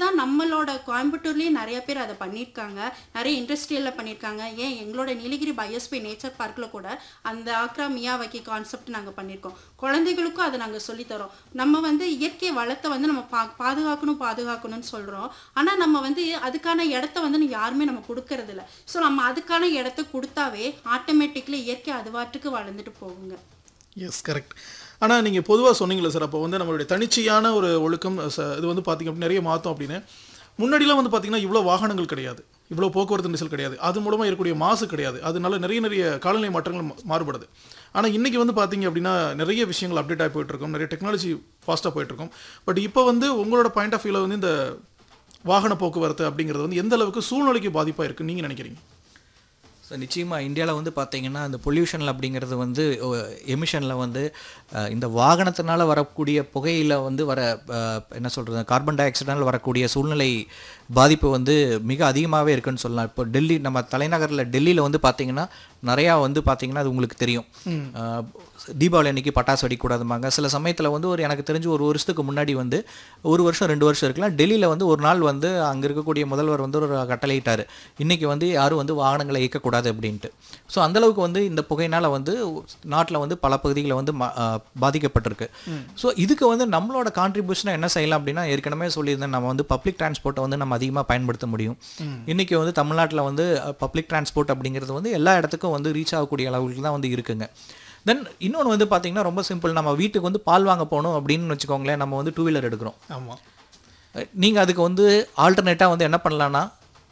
ஆனால் நம்மளோட கோயம்புத்தூர்லேயும் நிறைய பேர் அதை பண்ணியிருக்காங்க நிறைய இண்டஸ்ட்ரியலில் பண்ணியிருக்காங்க ஏன் எங்களோட நீலகிரி பயோஸ்பி நேச்சர் பார்க்கில் கூட அந்த ஆக்ரா மியாவாக்கி கான்செப்ட் நாங்கள் பண்ணியிருக்கோம் குழந்தைகளுக்கும் அதை நாங்கள் சொல்லித்தரோம் நம்ம வந்து இயற்கை வளத்தை வந்து நம்ம பா பாதுகாக்கணும் பாதுகாக்கணும்னு சொல்கிறோம் ஆனால் நம்ம வந்து அதுக்கான இடத்த வந்து யாருமே நம்ம கொடுக்கறதில்ல ஸோ நம்ம அதுக்கான இடத்த கொடுத்தாவே ஆட்டோமேட்டிக்லி இயற்கை அதுவாட்டுக்கு வளர்ந்துட்டு போகுங்க எஸ் கரெக்ட் ஆனால் நீங்கள் பொதுவாக சொன்னீங்களே சார் அப்போ வந்து நம்மளுடைய தனிச்சையான ஒரு ஒழுக்கம் ச- இது வந்து பார்த்திங்க அப்படின்னா நிறைய மாற்றோம் அப்படின்னு முன்னாடிலாம் வந்து பார்த்திங்கன்னா இவ்வளோ வாகனங்கள் கிடையாது இவ்வளோ போக்குவரத்து நெரிசல் கிடையாது அது மூலமாக இருக்கக்கூடிய மாசு கிடையாது அதனால நிறைய நிறைய காலநிலை மாற்றங்கள் மா- மாறுபடுது ஆனால் இன்றைக்கி வந்து பார்த்தீங்க அப்படின்னா நிறைய விஷயங்கள் அப்டேட் ஆகி போயிட்டுருக்கோம் நிறைய டெக்னாலஜி ஃபாஸ்ட்டாக போயிட்டுருக்கோம் பட் இப்போ வந்து உங்களோட பாயிண்ட் ஆஃப் வியூவில் வந்து இந்த வாகன போக்குவரத்து அப்படிங்கிறது வந்து எந்த அளவுக்கு சூழ்நிலைக்கு பாதிப்பாக இருக்குன்னு நீங்கள் நினைக்கிறீங்க ஸோ நிச்சயமாக இந்தியாவில் வந்து பார்த்தீங்கன்னா இந்த பொல்யூஷனில் அப்படிங்கிறது வந்து எமிஷனில் வந்து அஹ், இந்த வாகனத்தினால வரக்கூடிய புகையில வந்து வர அஹ், என்ன சொல்கிறது கார்பன் டை ஆக்சைடால் வரக்கூடிய சூழ்நிலை பாதிப்பு வந்து மிக அதிகமாகவே இருக்குன்னு சொல்லலாம் இப்போ டெல்லி நம்ம தலைநகரில் டெல்லியில் வந்து பார்த்தீங்கன்னா நிறையா வந்து பார்த்தீங்கன்னா அது உங்களுக்கு தெரியும் அஹ், தீபாவளி அன்னைக்கு பட்டாசு வெடிக்கூடாதுமாங்க சில சமயத்தில் வந்து ஒரு எனக்கு தெரிஞ்சு ஒரு வருஷத்துக்கு முன்னாடி வந்து ஒரு வருஷம் ரெண்டு வருஷம் இருக்கலாம் டெல்லியில் வந்து ஒரு நாள் வந்து அங்கே இருக்கக்கூடிய முதல்வர் வந்து ஒரு கட்டளையிட்டார் இன்னைக்கு வந்து யாரும் வந்து வாகனங்களை இயக்கக்கூடாது அப்படின்ட்டு ஸோ அந்தளவுக்கு வந்து இந்த புகையினால் வந்து நாட்டில் வந்து பல பகுதிகளில் வந்து ம- அஹ் பாதிக்கப்பட்டிருக்கு ஸோ இதுக்கு வந்து நம்மளோட கான்ட்ரிபியூஷனை என்ன செய்யலாம் அப்படின்னா ஏற்கனவே சொல்லியிருந்தேன் நம்ம வந்து பப்ளிக் டிரான்ஸ்போர்ட்டை வந்து நம்ம அதிகமாக பயன்படுத்த முடியும் இன்னைக்கு வந்து தமிழ்நாட்டில் வந்து பப்ளிக் டிரான்ஸ்போர்ட் அப்படிங்கிறது வந்து எல்லா இடத்துக்கும் வந்து ரீச் ஆகக்கூடிய அளவுக்கு தான் வந்து இருக்குங்க தென் இன்னொன்று வந்து பார்த்தீங்கன்னா ரொம்ப சிம்பிள் நம்ம வீட்டுக்கு வந்து பால் வாங்க போகணும் அப்படின்னு வச்சுக்கோங்களேன் நம்ம வந்து டூ வீலர் எடுக்கிறோம் ஆமாம் நீங்கள் அதுக்கு வந்து ஆல்டர்னேட்டாக வந்து என்ன பண்ணலான்னா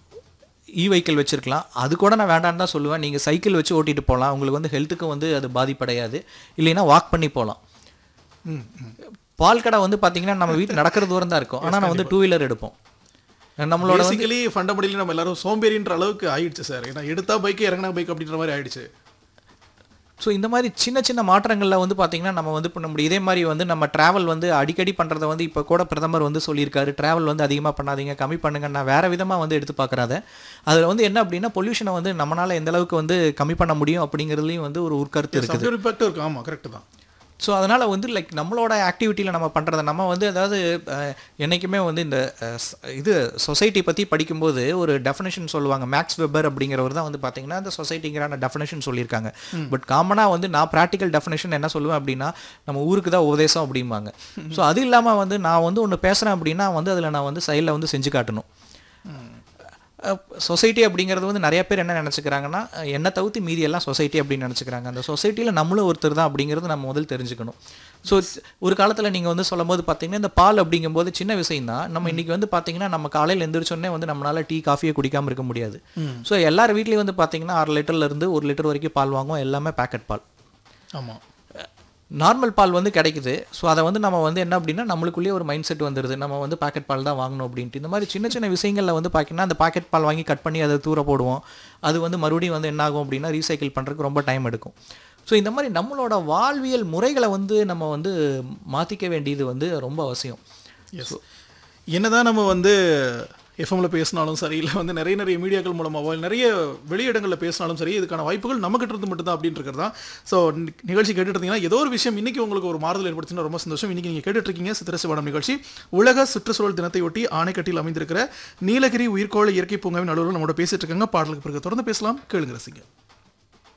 இ வெஹிக்கிள் வச்சுருக்கலாம் அது கூட நான் வேண்டான்னு தான் சொல்லுவேன் நீங்கள் சைக்கிள் வச்சு ஓட்டிட்டு போகலாம் உங்களுக்கு வந்து ஹெல்த்துக்கு வந்து அது பாதிப்படையாது இல்லைன்னா வாக் பண்ணி போகலாம் ம் ம் பால் கடை வந்து பார்த்தீங்கன்னா நம்ம வீட்டு நடக்கிற தூரம் தான் இருக்கும் ஆனால் நான் வந்து டூ வீலர் எடுப்போம் நம்மளோட வந்து பேசிக்கலி ஃபண்டமெண்டலி நம்ம எல்லாரும் சோம்பேறின்ற அளவுக்கு ஆயிடுச்சு சார் ஏன்னா எடுத்தா பைக் இறங்கினா பைக் அப்படின்ற மாதிரி ஆயிடுச்சு ஸோ இந்த மாதிரி சின்ன சின்ன மாற்றங்களில் வந்து பார்த்தீங்கன்னா நம்ம வந்து பண்ண முடியும் இதே மாதிரி வந்து நம்ம ட்ராவல் வந்து அடிக்கடி பண்ணுறத வந்து இப்போ கூட பிரதமர் வந்து சொல்லியிருக்காரு ட்ராவல் வந்து அதிகமாக பண்ணாதீங்க கம்மி பண்ணுங்க நான் வேறு விதமாக வந்து எடுத்து பார்க்குறாத அதில் வந்து என்ன அப்படின்னா பொல்யூஷனை வந்து நம்மளால் எந்த அளவுக்கு வந்து கம்மி பண்ண முடியும் அப்படிங்கிறதுலையும் வந்து ஒரு உட்கருத்து இருக்குது அப்படி ஒரு இம்பாக்ட் இருக்கும் ஆமாம் கரெக்ட் தான் ஸோ அதனால் வந்து லைக் நம்மளோட ஆக்டிவிட்டியில் நம்ம பண்ணுறத நம்ம வந்து அதாவது அஹ், என்னைக்குமே வந்து இந்த அஹ், ஸ்- இது சொசைட்டி பற்றி படிக்கும்போது ஒரு டெஃபினேஷன் சொல்லுவாங்க மேக்ஸ் வெப்பர் அப்படிங்கிறவர் தான் வந்து பார்த்தீங்கன்னா அந்த சொசைட்டிங்கிறான டெஃபினேஷன் சொல்லியிருக்காங்க பட் காமனாக வந்து நான் ப்ராக்டிக்கல் டெஃபினேஷன் என்ன சொல்லுவேன் அப்படின்னா நம்ம ஊருக்கு தான் உபதேசம் அப்படிம்பாங்க ஸோ அது இல்லாமல் வந்து நான் வந்து ஒன்று பேசுகிறேன் அப்படின்னா வந்து அதில் நான் வந்து சைடில் வந்து செஞ்சு காட்டணும் சொசைட்டி அப்படிங்கிறது வந்து நிறைய பேர் என்ன நினச்சிக்கிறாங்கன்னா என்னை தவிர்த்து மீதி எல்லாம் சொசைட்டி அப்படின்னு நினச்சிக்கிறாங்க அந்த சொசைட்டியில் நம்மளும் ஒருத்தர் தான் அப்படிங்கிறது நம்ம முதல் தெரிஞ்சுக்கணும் ஸோ ஒரு காலத்தில் நீங்கள் வந்து சொல்லும்போது பார்த்தீங்கன்னா இந்த பால் அப்படிங்கும்போது சின்ன விஷயம் தான் நம்ம இன்னைக்கு வந்து பார்த்தீங்கன்னா நம்ம காலையில் எந்திரிச்சோடனே வந்து நம்மளால டீ காஃபியை குடிக்காமல் இருக்க முடியாது ஸோ எல்லார் வீட்லேயும் வந்து பார்த்தீங்கன்னா அரை லிட்டர்ல இருந்து ஒரு லிட்டர் வரைக்கும் பால் வாங்குவோம் எல்லாமே பேக்கெட் பால் ஆமாம் நார்மல் பால் வந்து கிடைக்குது ஸோ அதை வந்து நம்ம வந்து என்ன அப்படின்னா நம்மளுக்குள்ளேயே ஒரு மைண்ட் செட் வந்துடுது நம்ம வந்து பாக்கெட் பால் தான் வாங்கணும் அப்படின்ட்டு இந்த மாதிரி சின்ன சின்ன விஷயங்களில் வந்து பார்த்தீங்கன்னா அந்த பாக்கெட் பால் வாங்கி கட் பண்ணி அதை தூர போடுவோம் அது வந்து மறுபடியும் வந்து என்ன ஆகும் அப்படின்னா ரீசைக்கிள் பண்ணுறதுக்கு ரொம்ப டைம் எடுக்கும் ஸோ இந்த மாதிரி நம்மளோட வாழ்வியல் முறைகளை வந்து நம்ம வந்து மாற்றிக்க வேண்டியது வந்து ரொம்ப அவசியம் எஸ் என்னதான் நம்ம வந்து எஃப்எம்ல பேசினாலும் சரி இல்லை வந்து நிறைய நிறைய மீடியாக்கள் மூலமாவோ இல்ல நிறைய வெளியிடங்களில் பேசினாலும் சரி இதுக்கான வாய்ப்புகள் நமக்கிட்ட இருந்து மட்டும்தான் அப்படின்னு இருக்கிறது தான் ஸோ நிகழ்ச்சி கேட்டுட்டு இருந்தீங்கன்னா ஏதோ ஒரு விஷயம் இன்னைக்கு உங்களுக்கு ஒரு மாறுதல் ஏற்படுத்தினா ரொம்ப சந்தோஷம் இன்னைக்கு நீங்கள் கேட்டுட்டு இருக்கீங்க சித்திரசிவானம் நிகழ்ச்சி உலக சுற்றுச்சூழல் தினத்தையொட்டி ஆணைக்கட்டில் அமைந்திருக்கிற நீலகிரி உயிர்கோள இயற்கை பூங்காவின் நடுவில் நம்மளோட பேசிட்டு இருக்காங்க பாடலுக்கு பிறகு தொடர்ந்து பேசலாம் கேளுங்க ரசிங்க